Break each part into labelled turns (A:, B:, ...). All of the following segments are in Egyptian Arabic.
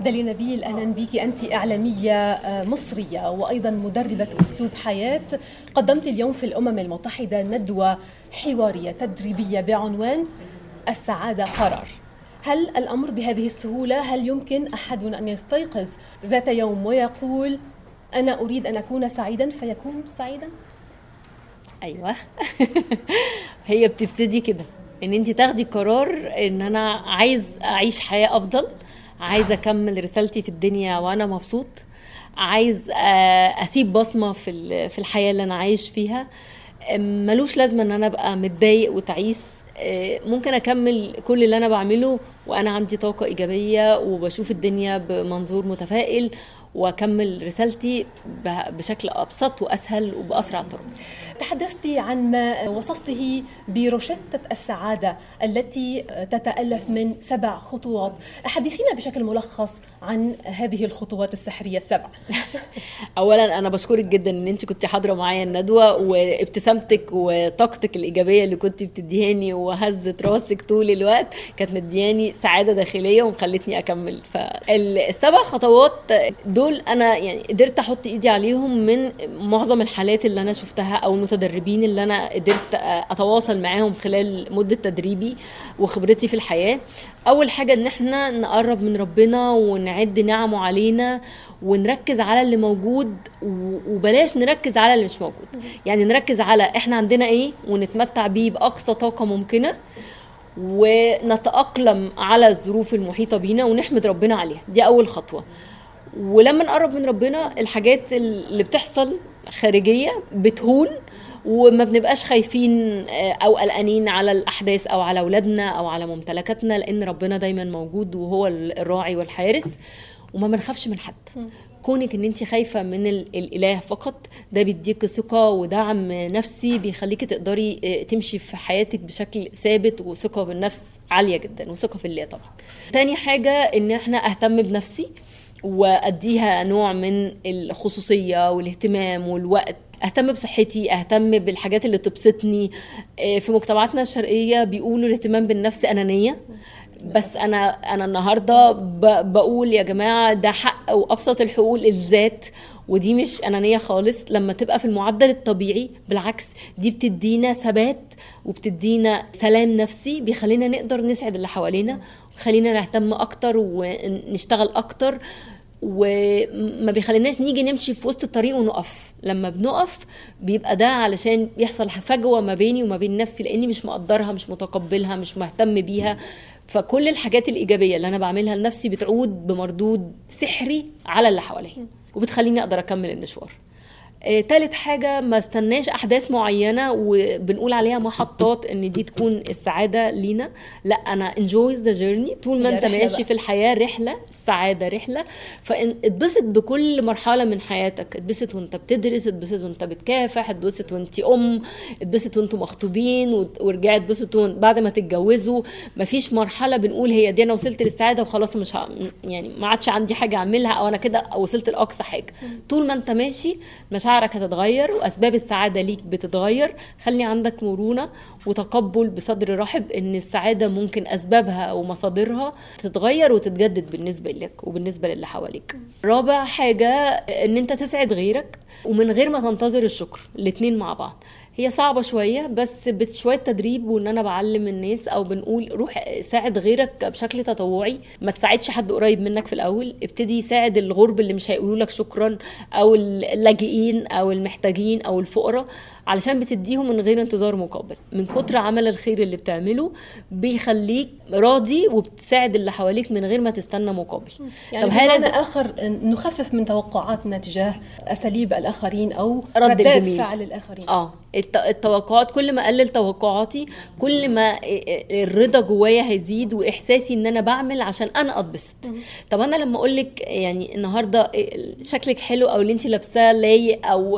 A: دالي نبيل اهلا بك انت اعلاميه آه، مصريه وايضا مدربه اسلوب حياه قدمت اليوم في الامم المتحده ندوه حواريه تدريبيه بعنوان السعاده قرار هل الامر بهذه السهوله هل يمكن احدنا ان يستيقظ ذات يوم ويقول انا اريد ان اكون سعيدا فيكون سعيدا
B: ايوه هي بتبتدي كده ان انت تاخدي قرار ان انا عايز اعيش حياه افضل عايز اكمل رسالتي في الدنيا وانا مبسوط عايز آه، اسيب بصمه في في الحياه اللي انا عايش فيها ملوش لازمه ان انا ابقى متضايق وتعيس آه، ممكن اكمل كل اللي انا بعمله وانا عندي طاقه ايجابيه وبشوف الدنيا بمنظور متفائل واكمل رسالتي بشكل ابسط واسهل وباسرع طرق
A: تحدثت عن ما وصفته بروشتة السعادة التي تتألف من سبع خطوات حدثينا بشكل ملخص عن هذه الخطوات السحرية السبع
B: أولا أنا بشكرك جدا أن أنت كنت حاضرة معايا الندوة وابتسامتك وطاقتك الإيجابية اللي كنت بتديهاني وهزت راسك طول الوقت كانت مدياني سعادة داخلية ومخلتني أكمل فالسبع خطوات دول أنا يعني قدرت أحط إيدي عليهم من معظم الحالات اللي أنا شفتها أو المتدربين اللي انا قدرت اتواصل معاهم خلال مده تدريبي وخبرتي في الحياه اول حاجه ان احنا نقرب من ربنا ونعد نعمه علينا ونركز على اللي موجود وبلاش نركز على اللي مش موجود يعني نركز على احنا عندنا ايه ونتمتع بيه باقصى طاقه ممكنه ونتاقلم على الظروف المحيطه بينا ونحمد ربنا عليها دي اول خطوه ولما نقرب من ربنا الحاجات اللي بتحصل خارجيه بتهون وما بنبقاش خايفين آه، او قلقانين على الاحداث او على اولادنا او على ممتلكاتنا لان ربنا دايما موجود وهو الراعي والحارس وما بنخافش من حد كونك ان انت خايفه من الاله فقط ده بيديك ثقه ودعم نفسي بيخليكي تقدري آه، تمشي في حياتك بشكل ثابت وثقه بالنفس عاليه جدا وثقه في الله طبعا تاني حاجه ان احنا اهتم بنفسي واديها نوع من الخصوصيه والاهتمام والوقت اهتم بصحتي اهتم بالحاجات اللي تبسطني آه، في مجتمعاتنا الشرقيه بيقولوا الاهتمام بالنفس انانيه بس انا انا النهارده بقول يا جماعه ده حق وابسط الحقوق للذات ودي مش انانيه خالص لما تبقى في المعدل الطبيعي بالعكس دي بتدينا ثبات وبتدينا سلام نفسي بيخلينا نقدر نسعد اللي حوالينا وخلينا نهتم اكتر ونشتغل اكتر وما بيخليناش نيجي نمشي في وسط الطريق ونقف لما بنقف بيبقى ده علشان يحصل فجوه ما بيني وما بين نفسي لاني مش مقدرها مش متقبلها مش مهتم بيها فكل الحاجات الايجابيه اللي انا بعملها لنفسي بتعود بمردود سحري على اللي حواليا وبتخليني اقدر اكمل المشوار آه، تالت حاجه ما استناش احداث معينه وبنقول عليها محطات ان دي تكون السعاده لينا لا انا انجويز ذا جيرني طول ما انت ماشي في الحياه رحله السعاده رحله فاتبسط بكل مرحله من حياتك اتبسط وانت بتدرس اتبسط وانت بتكافح اتبسط وانت ام اتبسط وانتم مخطوبين ورجعت اتبسط بعد ما تتجوزوا مفيش مرحله بنقول هي دي انا وصلت للسعاده وخلاص مش ه... يعني ما عادش عندي حاجه اعملها او انا كده وصلت لاقصى حاجه طول ما انت ماشي مشاعر مشاعرك هتتغير واسباب السعاده ليك بتتغير خلي عندك مرونه وتقبل بصدر رحب ان السعاده ممكن اسبابها ومصادرها تتغير وتتجدد بالنسبه لك وبالنسبه للي حواليك رابع حاجه ان انت تسعد غيرك ومن غير ما تنتظر الشكر الاتنين مع بعض هي صعبه شويه بس بشويه تدريب وان انا بعلم الناس او بنقول روح ساعد غيرك بشكل تطوعي ما تساعدش حد قريب منك في الاول ابتدي ساعد الغرب اللي مش هيقولوا لك شكرا او اللاجئين او المحتاجين او الفقراء علشان بتديهم من غير انتظار مقابل من كتر عمل الخير اللي بتعمله بيخليك راضي وبتساعد اللي حواليك من غير ما تستنى مقابل
A: يعني طب هل اخر نخفف من توقعاتنا تجاه اساليب الاخرين او رد ردات فعل الاخرين
B: اه التوقعات كل ما اقلل توقعاتي كل ما الرضا جوايا هيزيد واحساسي ان انا بعمل عشان انا اتبسط طب انا لما اقول لك يعني النهارده شكلك حلو او اللي انت لابساه لايق او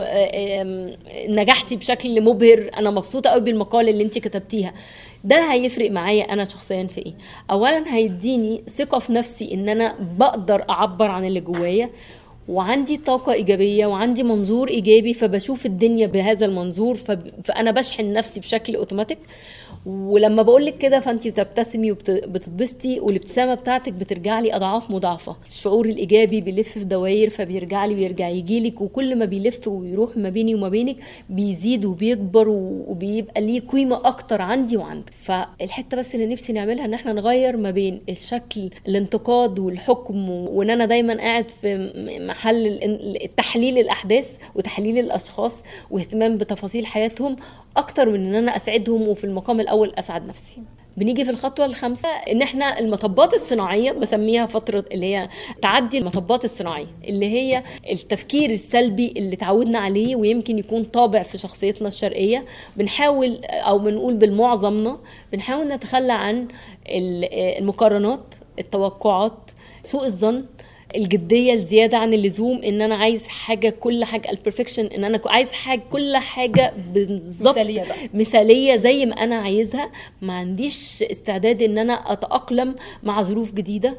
B: نجحتي بشكل مبهر انا مبسوطه قوي بالمقال اللي انت كتبتيها ده هيفرق معايا انا شخصيا في ايه اولا هيديني ثقه في نفسي ان انا بقدر اعبر عن اللي جوايا وعندي طاقة إيجابية وعندي منظور إيجابي فبشوف الدنيا بهذا المنظور فأنا بشحن نفسي بشكل أوتوماتيك ولما بقول لك كده فانت بتبتسمي وبتتبسطي والابتسامه بتاعتك بترجع لي اضعاف مضاعفه الشعور الايجابي بيلف في دواير فبيرجع لي بيرجع يجي لك وكل ما بيلف ويروح ما بيني وما بينك بيزيد وبيكبر وبيبقى ليه قيمه اكتر عندي وعندك فالحته بس اللي نفسي نعملها ان احنا نغير ما بين الشكل الانتقاد والحكم وان انا دايما قاعد في محل تحليل الاحداث وتحليل الاشخاص واهتمام بتفاصيل حياتهم اكتر من ان انا اسعدهم وفي المقام الاول اسعد نفسي بنيجي في الخطوة الخامسة ان احنا المطبات الصناعية بسميها فترة اللي هي تعدي المطبات الصناعية اللي هي التفكير السلبي اللي تعودنا عليه ويمكن يكون طابع في شخصيتنا الشرقية بنحاول او بنقول بالمعظمنا بنحاول نتخلى عن المقارنات التوقعات سوء الظن الجديه الزياده عن اللزوم ان انا عايز حاجه كل حاجه البرفكشن ان انا عايز حاجه كل حاجه بالظبط
A: مثاليه بقى
B: مثاليه زي ما انا عايزها ما عنديش استعداد ان انا اتاقلم مع ظروف جديده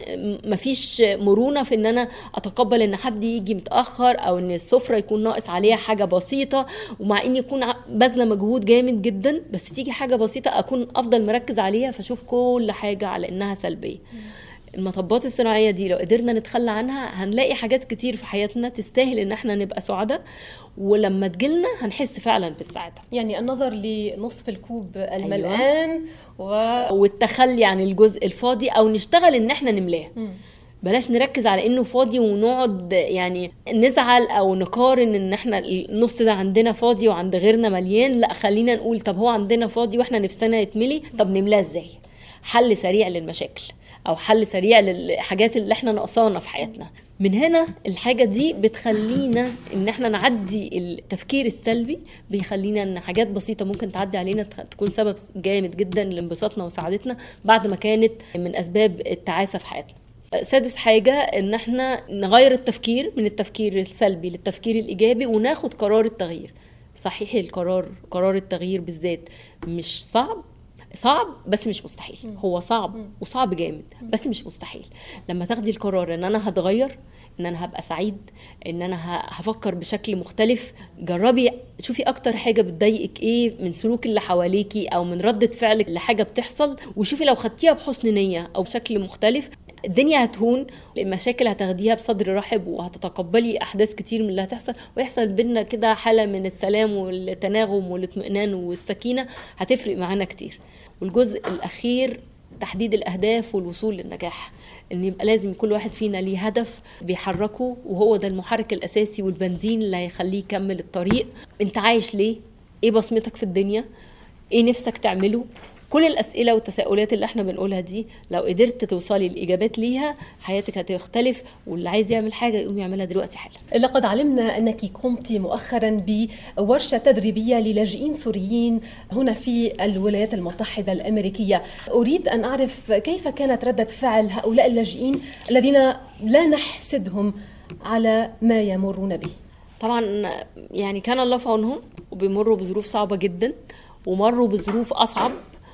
B: ما فيش مرونه في ان انا اتقبل ان حد يجي متاخر او ان السفره يكون ناقص عليها حاجه بسيطه ومع اني يكون باذله مجهود جامد جدا بس تيجي حاجه بسيطه اكون افضل مركز عليها فاشوف كل حاجه على انها سلبيه المطبات الصناعيه دي لو قدرنا نتخلى عنها هنلاقي حاجات كتير في حياتنا تستاهل ان احنا نبقى سعداء ولما تجيلنا هنحس فعلا بالسعاده
A: يعني النظر لنصف الكوب الملآن أيوة.
B: و... والتخلي عن الجزء الفاضي او نشتغل ان احنا نملاه بلاش نركز على انه فاضي ونقعد يعني نزعل او نقارن ان احنا النص ده عندنا فاضي وعند غيرنا مليان لا خلينا نقول طب هو عندنا فاضي واحنا نفسنا يتملي طب نملاه ازاي حل سريع للمشاكل او حل سريع للحاجات اللي احنا ناقصانا في حياتنا من هنا الحاجه دي بتخلينا ان احنا نعدي التفكير السلبي بيخلينا ان حاجات بسيطه ممكن تعدي علينا تكون سبب جامد جدا لانبساطنا وسعادتنا بعد ما كانت من اسباب التعاسه في حياتنا سادس حاجة ان احنا نغير التفكير من التفكير السلبي للتفكير الايجابي وناخد قرار التغيير صحيح القرار قرار التغيير بالذات مش صعب صعب بس مش مستحيل هو صعب وصعب جامد بس مش مستحيل لما تاخدي القرار ان انا هتغير ان انا هبقى سعيد ان انا هفكر بشكل مختلف جربي شوفي اكتر حاجه بتضايقك ايه من سلوك اللي حواليكي او من ردة فعلك لحاجه بتحصل وشوفي لو خدتيها بحسن نيه او بشكل مختلف الدنيا هتهون المشاكل هتاخديها بصدر رحب وهتتقبلي احداث كتير من اللي هتحصل ويحصل بينا كده حاله من السلام والتناغم والاطمئنان والسكينه هتفرق معانا كتير والجزء الاخير تحديد الاهداف والوصول للنجاح ان يبقى لازم كل واحد فينا ليه هدف بيحركه وهو ده المحرك الاساسي والبنزين اللي هيخليه يكمل الطريق انت عايش ليه ايه بصمتك في الدنيا ايه نفسك تعمله كل الاسئله والتساؤلات اللي احنا بنقولها دي لو قدرت توصلي الاجابات ليها حياتك هتختلف واللي عايز يعمل حاجه يقوم يعملها دلوقتي حالا
A: لقد علمنا انك قمت مؤخرا بورشه تدريبيه للاجئين سوريين هنا في الولايات المتحده الامريكيه اريد ان اعرف كيف كانت رده فعل هؤلاء اللاجئين الذين لا نحسدهم على ما يمرون به
B: طبعا يعني كان الله في عونهم وبيمروا بظروف صعبه جدا ومروا بظروف اصعب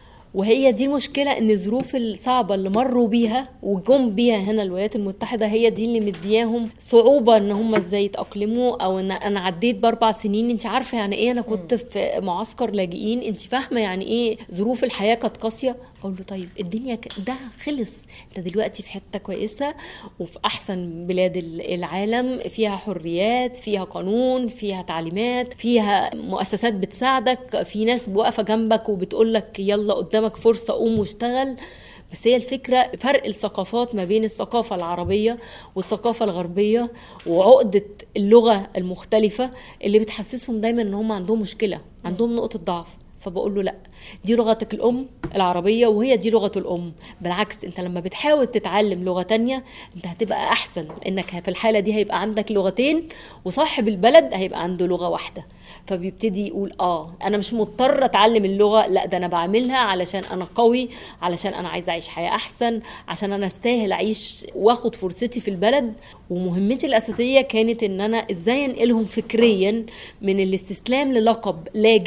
B: وهي دي المشكله ان الظروف الصعبه اللي مروا بيها وجم بيها هنا الولايات المتحده هي دي اللي مدياهم صعوبه ان هم ازاي يتاقلموا او ان انا عديت باربع سنين انت عارفه يعني ايه انا كنت في معسكر لاجئين انت فاهمه يعني ايه ظروف الحياه كانت قاسيه اقول له طيب الدنيا ده خلص انت دلوقتي في حته كويسه وفي احسن بلاد العالم فيها حريات فيها قانون فيها تعليمات فيها مؤسسات بتساعدك في ناس واقفه جنبك وبتقول لك يلا قدامك فرصه قوم واشتغل بس هي الفكرة فرق الثقافات ما بين الثقافة العربية والثقافة الغربية وعقدة اللغة المختلفة اللي بتحسسهم دايما ان هم عندهم مشكلة عندهم نقطة ضعف فبقول له لا دي لغتك الام العربيه وهي دي لغه الام بالعكس انت لما بتحاول تتعلم لغه تانية انت هتبقى احسن انك في الحاله دي هيبقى عندك لغتين وصاحب البلد هيبقى عنده لغه واحده فبيبتدي يقول اه انا مش مضطر اتعلم اللغه لا ده انا بعملها علشان انا قوي علشان انا عايز اعيش حياه احسن عشان انا استاهل اعيش واخد فرصتي في البلد ومهمتي الاساسيه كانت ان انا ازاي انقلهم فكريا من الاستسلام للقب لاجئ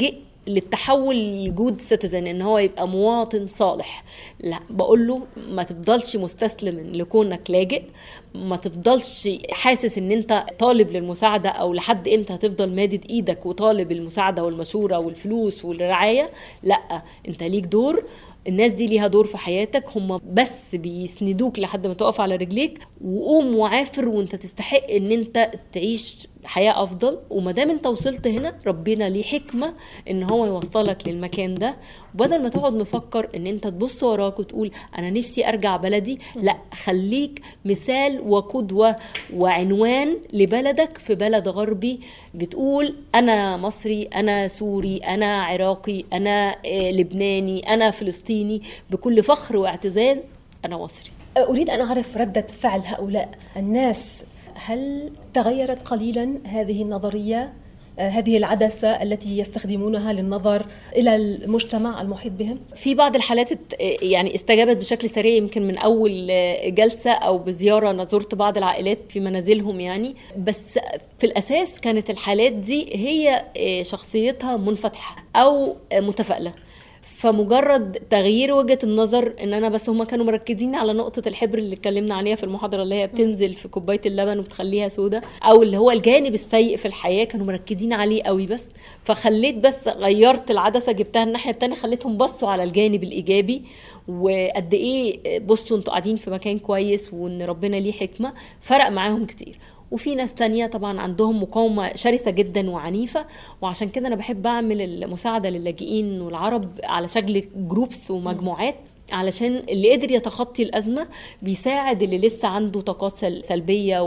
B: للتحول لجود سيتيزن ان هو يبقى مواطن صالح لا بقول له ما تفضلش مستسلم لكونك لاجئ ما تفضلش حاسس ان انت طالب للمساعده او لحد امتى هتفضل مادد ايدك وطالب المساعده والمشوره والفلوس والرعايه لا انت ليك دور الناس دي ليها دور في حياتك هم بس بيسندوك لحد ما تقف على رجليك وقوم وعافر وانت تستحق ان انت تعيش حياه افضل وما دام انت وصلت هنا ربنا ليه حكمه ان هو يوصلك للمكان ده وبدل ما تقعد مفكر ان انت تبص وراك وتقول انا نفسي ارجع بلدي لا خليك مثال وقدوه وعنوان لبلدك في بلد غربي بتقول انا مصري انا سوري انا عراقي انا آه، لبناني انا فلسطيني بكل فخر واعتزاز انا مصري
A: اريد ان اعرف رده فعل هؤلاء الناس هل تغيرت قليلا هذه النظريه آه، هذه العدسة التي يستخدمونها للنظر إلى المجتمع المحيط بهم؟
B: في بعض الحالات يعني استجابت بشكل سريع يمكن من أول جلسة أو بزيارة أنا زرت بعض العائلات في منازلهم يعني بس في الأساس كانت الحالات دي هي آه، شخصيتها منفتحة أو متفائلة فمجرد تغيير وجهه النظر ان انا بس هما كانوا مركزين على نقطه الحبر اللي اتكلمنا عليها في المحاضره اللي هي بتنزل في كوبايه اللبن وبتخليها سودة او اللي هو الجانب السيء في الحياه كانوا مركزين عليه قوي بس فخليت بس غيرت العدسه جبتها الناحيه الثانيه خليتهم بصوا على الجانب الايجابي وقد ايه بصوا انتوا قاعدين في مكان كويس وان ربنا ليه حكمه فرق معاهم كتير وفي ناس تانية طبعا عندهم مقاومة شرسة جدا وعنيفة وعشان كده أنا بحب أعمل المساعدة للاجئين والعرب على شكل جروبس ومجموعات علشان اللي قدر يتخطي الأزمة بيساعد اللي لسه عنده طاقات سلبية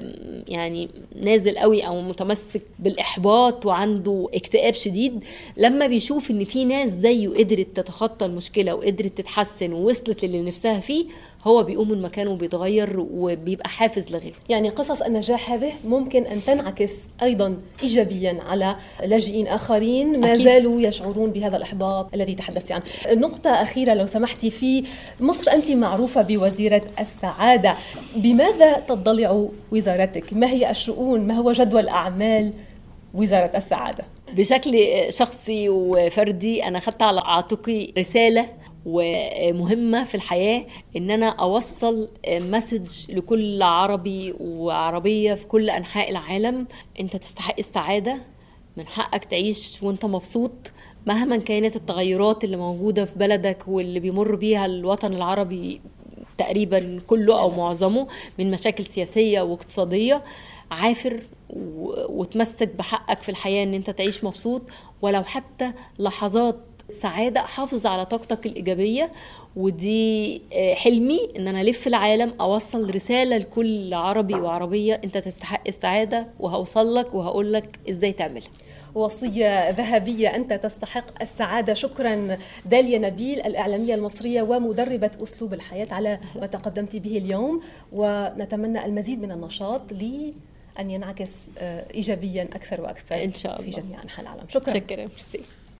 B: ويعني نازل قوي أو متمسك بالإحباط وعنده اكتئاب شديد لما بيشوف إن في ناس زيه قدرت تتخطى المشكلة وقدرت تتحسن ووصلت للي نفسها فيه هو بيقوم من مكانه وبيتغير وبيبقى حافز لغيره
A: يعني قصص النجاح هذه ممكن أن تنعكس أيضا إيجابيا على لاجئين آخرين ما أكيد. زالوا يشعرون بهذا الإحباط الذي تحدثت عنه نقطة أخيرة لو سمحتي في مصر أنت معروفة بوزيرة السعادة بماذا تضلع وزارتك؟ ما هي الشؤون؟ ما هو جدول أعمال وزارة السعادة؟
B: بشكل شخصي وفردي أنا أخذت على عاتقي رسالة ومهمه في الحياه ان انا اوصل مسج لكل عربي وعربيه في كل انحاء العالم انت تستحق السعاده من حقك تعيش وانت مبسوط مهما كانت التغيرات اللي موجودة في بلدك واللي بيمر بيها الوطن العربي تقريبا كله أو معظمه من مشاكل سياسية واقتصادية عافر وتمسك بحقك في الحياة ان انت تعيش مبسوط ولو حتى لحظات سعادة حافظ على طاقتك الإيجابية ودي آه، حلمي ان انا الف العالم اوصل رسالة لكل عربي وعربية انت تستحق السعادة وهوصل لك وهقول لك ازاي تعملها
A: وصية ذهبية أنت تستحق السعادة شكرا داليا نبيل الإعلامية المصرية ومدربة أسلوب الحياة على ما تقدمت به اليوم ونتمنى المزيد من النشاط لي أن ينعكس آه، إيجابيا أكثر وأكثر
B: إن شاء الله
A: في جميع أنحاء العالم شكرا
B: شكرا ميرسي